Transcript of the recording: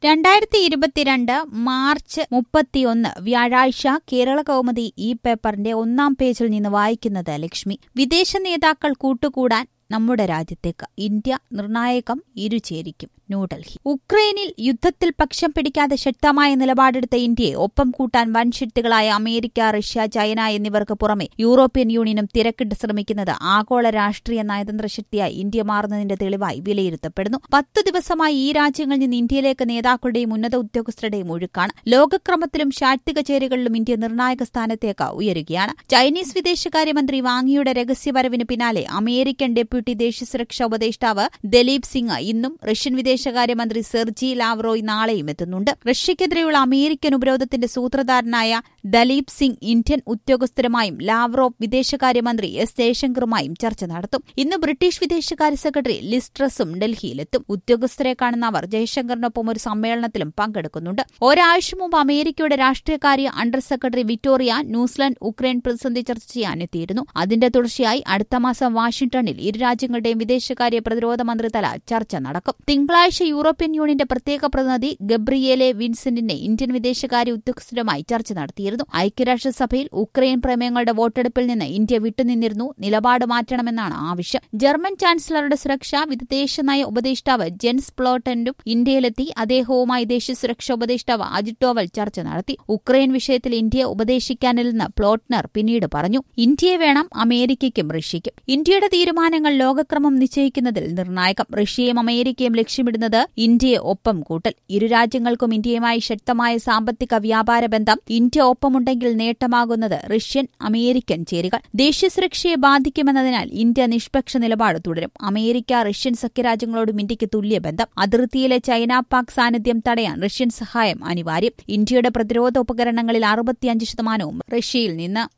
രണ്ടായിരത്തി ഇരുപത്തിരണ്ട് മാർച്ച് മുപ്പത്തിയൊന്ന് വ്യാഴാഴ്ച കേരള കൗമുദി ഈ പേപ്പറിന്റെ ഒന്നാം പേജിൽ നിന്ന് വായിക്കുന്നത് ലക്ഷ്മി വിദേശ നേതാക്കൾ കൂട്ടുകൂടാൻ നമ്മുടെ രാജ്യത്തേക്ക് ഇന്ത്യ നിർണായകം ഇരുചേരിക്കും ന്യൂഡൽഹി ഉക്രൈനിൽ യുദ്ധത്തിൽ പക്ഷം പിടിക്കാതെ ശക്തമായ നിലപാടെടുത്ത ഇന്ത്യയെ ഒപ്പം കൂട്ടാൻ വൻ ശക്തികളായ അമേരിക്ക റഷ്യ ചൈന എന്നിവർക്ക് പുറമെ യൂറോപ്യൻ യൂണിയനും തിരക്കിട്ട് ശ്രമിക്കുന്നത് ആഗോള രാഷ്ട്രീയ നയതന്ത്ര ശക്തിയായി ഇന്ത്യ മാറുന്നതിന്റെ തെളിവായി വിലയിരുത്തപ്പെടുന്നു പത്ത് ദിവസമായി ഈ രാജ്യങ്ങളിൽ നിന്ന് ഇന്ത്യയിലേക്ക് നേതാക്കളുടെയും ഉന്നത ഉദ്യോഗസ്ഥരുടെയും ഒഴുക്കാണ് ലോകക്രമത്തിലും ശാക്തിക ചേരികളിലും ഇന്ത്യ നിർണായക സ്ഥാനത്തേക്ക് ഉയരുകയാണ് ചൈനീസ് വിദേശകാര്യമന്ത്രി വാങ്ങിയുടെ രഹസ്യവരവിന് പിന്നാലെ അമേരിക്കൻ ഡെപ്യൂട്ടി ദേശീയ സുരക്ഷാ ഉപദേഷ്ടാവ് ദലീപ് സിംഗ് ഇന്നും റഷ്യൻ വിദേശകാര്യമന്ത്രി സെർജി ലാവ്റോയ് നാളെയും എത്തുന്നുണ്ട് റഷ്യക്കെതിരെയുള്ള അമേരിക്കൻ ഉപരോധത്തിന്റെ സൂത്രധാരനായ ദലീപ് സിംഗ് ഇന്ത്യൻ ഉദ്യോഗസ്ഥരുമായും ലാവ്റോവ് വിദേശകാര്യമന്ത്രി എസ് ജയശങ്കറുമായും ചർച്ച നടത്തും ഇന്ന് ബ്രിട്ടീഷ് വിദേശകാര്യ സെക്രട്ടറി ലിസ്ട്രസും ഡൽഹിയിലെത്തും ഉദ്യോഗസ്ഥരെ കാണുന്ന അവർ ജയശങ്കറിനൊപ്പം ഒരു സമ്മേളനത്തിലും പങ്കെടുക്കുന്നുണ്ട് ഒരാഴ്ച മുമ്പ് അമേരിക്കയുടെ രാഷ്ട്രീയകാര്യ under secretary Victoria Nuland Ukraine പ്രതിസന്ധി ചർച്ച ചെയ്യാൻ എത്തിയിരുന്നു അതിന്റെ തുടർച്ചയായി അടുത്ത മാസം വാഷിംഗ്ടണിൽ ഇരു രാജ്യങ്ങളുടെയും വിദേശകാര്യ പ്രതിരോധ മന്ത്രിതല ചർച്ച നടക്കും തിങ്കളാഴ്ച യൂറോപ്യൻ യൂണിയന്റെ പ്രത്യേക പ്രതിനിധി ഗബ്രിയേലെ വിൻസെന്റിനെ ഇന്ത്യൻ വിദേശകാര്യ ഉദ്യോഗസ്ഥരുമായി ചർച്ച നടത്തിയിരുന്നു ഐക്യരാഷ്ട്രസഭയിൽ ഉക്രൈൻ പ്രമേയങ്ങളുടെ വോട്ടെടുപ്പിൽ നിന്ന് ഇന്ത്യ വിട്ടുനിന്നിരുന്നു നിലപാട് മാറ്റണമെന്നാണ് ആവശ്യം ജർമ്മൻ ചാൻസലറുടെ സുരക്ഷാ വിദേശ നയ ഉപദേഷ്ടാവ് ജെൻസ് പ്ലോട്ടന്റും ഇന്ത്യയിലെത്തി അദ്ദേഹവുമായി ദേശീയ സുരക്ഷാ ഉപദേഷ്ടാവ് അജിത് ഡോവൽ ചർച്ച നടത്തി ഉക്രൈൻ വിഷയത്തിൽ ഇന്ത്യയെ ഉപദേശിക്കാനില്ലെന്ന് പ്ലോട്ട്നർ പിന്നീട് പറഞ്ഞു ഇന്ത്യയെ വേണം അമേരിക്കയ്ക്കും റഷ്യയ്ക്കും ഇന്ത്യയുടെ തീരുമാനങ്ങൾ ലോകക്രമം നിശ്ചയിക്കുന്നതിൽ നിർണായകം റഷ്യയും അമേരിക്കയും ലക്ഷ്യമിടുന്നത് ഇന്ത്യയെ ഒപ്പം കൂട്ടൽ ഇരു രാജ്യങ്ങൾക്കും ഇന്ത്യയുമായി ശക്തമായ സാമ്പത്തിക വ്യാപാര ബന്ധം ഇന്ത്യ ഒപ്പമുണ്ടെങ്കിൽ നേട്ടമാകുന്നത് റഷ്യൻ അമേരിക്കൻ ചേരികൾ ദേശീയ സുരക്ഷയെ ബാധിക്കുമെന്നതിനാൽ ഇന്ത്യ നിഷ്പക്ഷ നിലപാട് തുടരും അമേരിക്ക റഷ്യൻ സഖ്യരാജ്യങ്ങളോടും ഇന്ത്യക്ക് തുല്യ ബന്ധം അതിർത്തിയിലെ ചൈന പാക് സാന്നിധ്യം തടയാൻ റഷ്യൻ സഹായം അനിവാര്യം ഇന്ത്യയുടെ പ്രതിരോധ ഉപകരണങ്ങളിൽ അറുപത്തിയഞ്ച് ശതമാനവും റഷ്യയിൽ നിന്ന്